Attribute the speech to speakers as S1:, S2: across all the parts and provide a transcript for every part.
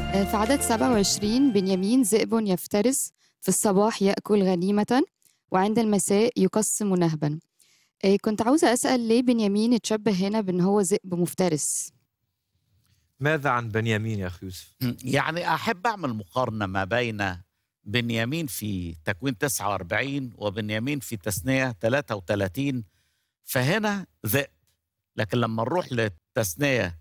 S1: آه، في عدد 27 بنيامين ذئب يفترس في الصباح يأكل غنيمة وعند المساء يقسم نهبا آه، كنت عاوزة أسأل ليه بنيامين اتشبه هنا بأن هو ذئب مفترس
S2: ماذا عن بنيامين يا أخي يوسف؟
S3: يعني أحب أعمل مقارنة ما بين بنيامين في تكوين 49 وبنيامين في تثنية 33 فهنا ذئب لكن لما نروح للتثنية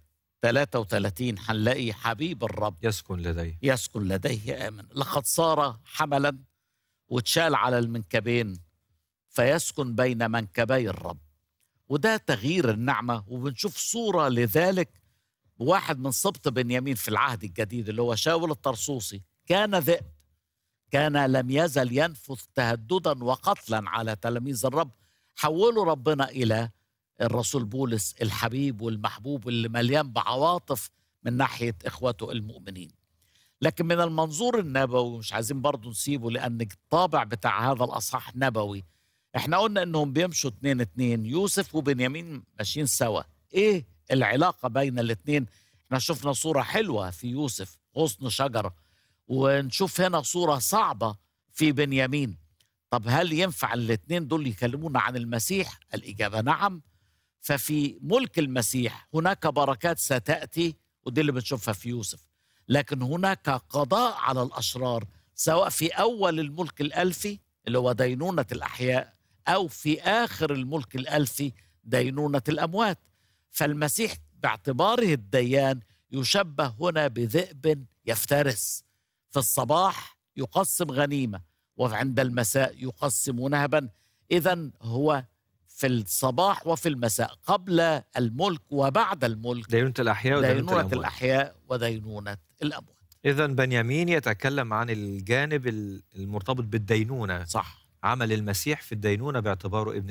S3: 33 هنلاقي حبيب الرب
S2: يسكن لديه
S3: يسكن لديه آمن لقد صار حملا واتشال على المنكبين فيسكن بين منكبي الرب وده تغيير النعمة وبنشوف صورة لذلك واحد من سبط بنيامين في العهد الجديد اللي هو شاول الطرسوسي كان ذئب كان لم يزل ينفث تهددا وقتلا على تلاميذ الرب حوله ربنا إلى الرسول بولس الحبيب والمحبوب اللي مليان بعواطف من ناحية إخوته المؤمنين لكن من المنظور النبوي مش عايزين برضو نسيبه لأن الطابع بتاع هذا الأصحاح نبوي احنا قلنا انهم بيمشوا اتنين اتنين يوسف وبنيامين ماشيين سوا ايه العلاقة بين الاتنين احنا شفنا صورة حلوة في يوسف غصن شجرة ونشوف هنا صورة صعبة في بنيامين طب هل ينفع الاتنين دول يكلمونا عن المسيح الإجابة نعم ففي ملك المسيح هناك بركات ستأتي ودي اللي بنشوفها في يوسف لكن هناك قضاء على الأشرار سواء في أول الملك الألفي اللي هو دينونة الأحياء أو في آخر الملك الألفي دينونة الأموات فالمسيح باعتباره الديان يشبه هنا بذئب يفترس في الصباح يقسم غنيمة وعند المساء يقسم نهبا إذا هو في الصباح وفي المساء قبل الملك وبعد الملك
S2: دينونة الأحياء ودينونة
S3: دينونة
S2: الأموات
S3: الأحياء ودينونة الأموات
S2: إذا بنيامين يتكلم عن الجانب المرتبط بالدينونة
S3: صح
S2: عمل المسيح في الدينونة باعتباره ابن